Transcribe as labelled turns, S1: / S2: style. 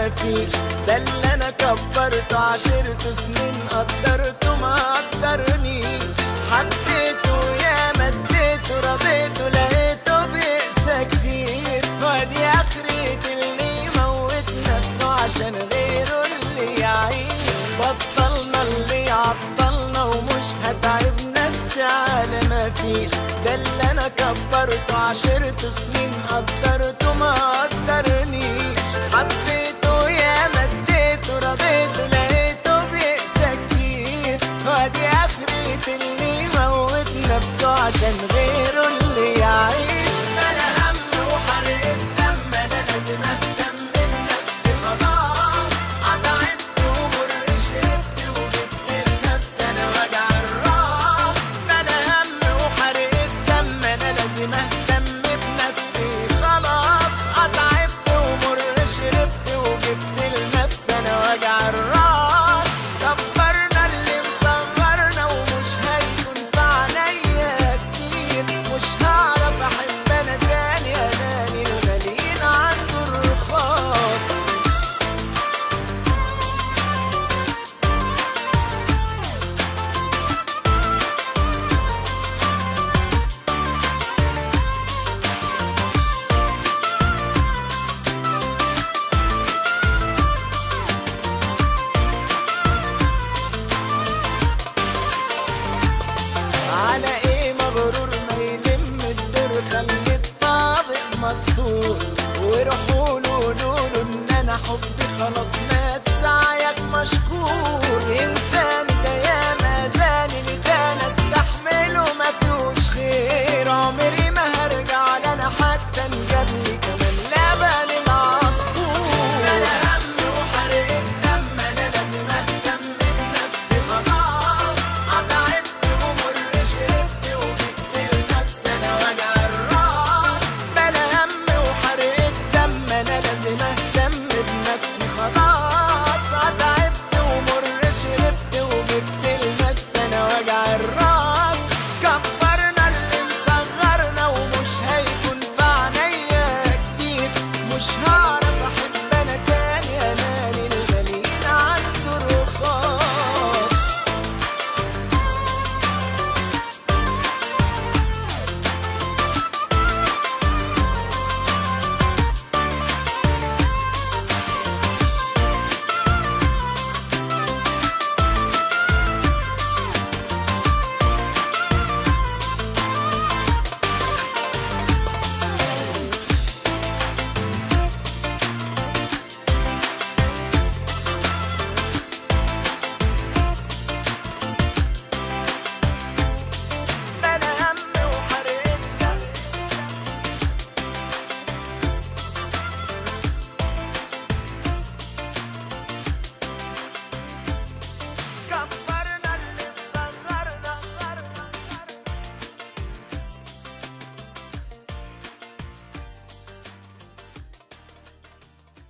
S1: مفيش ده اللي انا كبرته عشرته سنين قدرته ما قدرنيش حبيته يا مديته رضيته لقيته بيقسى كتير وادي اخرة اللي يموت نفسه عشان غيره اللي يعيش بطلنا اللي يعطلنا ومش هتعب نفسي على ما فيش ده اللي انا كبرته عشرته سنين قدرته ما